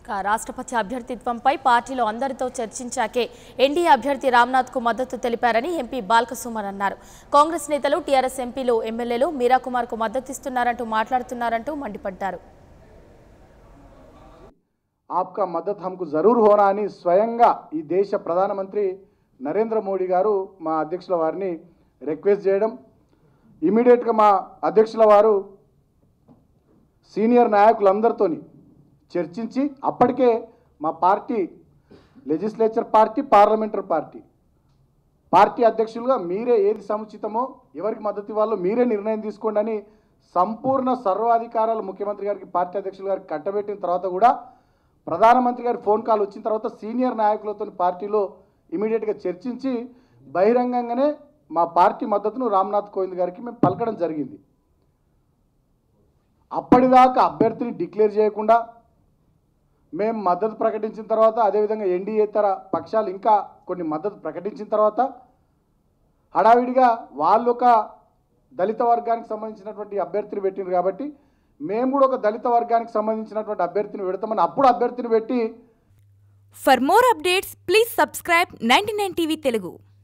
ఇక రాష్ట్రపతి అభ్యర్థిత్వంపై పార్టీలో అందరితో చర్చించాకే ఎన్డీఏ అభ్యర్థి రామ్నాథ్కు మద్దతు తెలిపారని ఎంపీ బాల్కసుమన్ అన్నారు కాంగ్రెస్ నేతలు టీఆర్ఎస్ ఎంపీలు ఎమ్మెల్యేలు మీరా కుమార్కు మద్దతిస్తున్నారంటూ మాట్లాడుతున్నారంటూ మండిపడ్డారు आपका मदद हमको जरूर होना అని స్వయంగా ఈ దేశ ప్రధానమంత్రి నరేంద్ర మోడీ గారు మా అధ్యక్షుల వారిని రిక్వెస్ట్ చేయడం ఇమీడియట్గా మా అధ్యక్షుల వారు సీనియర్ నాయకులందరితోని చర్చించి అప్పటికే మా party legislature party parliamentary party party అధ్యక్షులుగా మీరే ఏది సముచితమో ఎవరికి మద్దతు ఇవ్వాలో మీరే నిర్ణయం తీసుకోండి అని సంపూర్ణ సర్వాధికారాలు ముఖ్యమంత్రి గారికి పార్టీ అధ్యక్షులు గారికి కట్టబెట్టిన తర్వాత కూడా ప్రధానమంత్రి గారి ఫోన్ కాల్ వచ్చిన తర్వాత సీనియర్ నాయకులతో పార్టీలో ఇమీడియట్గా చర్చించి బహిరంగంగానే మా పార్టీ మద్దతును రామ్నాథ్ కోవింద్ గారికి మేము పలకడం జరిగింది అప్పటిదాకా అభ్యర్థిని డిక్లేర్ చేయకుండా మేము మద్దతు ప్రకటించిన తర్వాత అదేవిధంగా ఎన్డీఏతర పక్షాలు ఇంకా కొన్ని మద్దతు ప్రకటించిన తర్వాత హడావిడిగా వాళ్ళు ఒక దళిత వర్గానికి సంబంధించినటువంటి అభ్యర్థిని పెట్టిండ్రు కాబట్టి మేము కూడా ఒక దళిత వర్గానికి సంబంధించినటువంటి అభ్యర్థిని పెడతామని అప్పుడు అభ్యర్థిని పెట్టి For more updates, please subscribe 99 TV Telugu.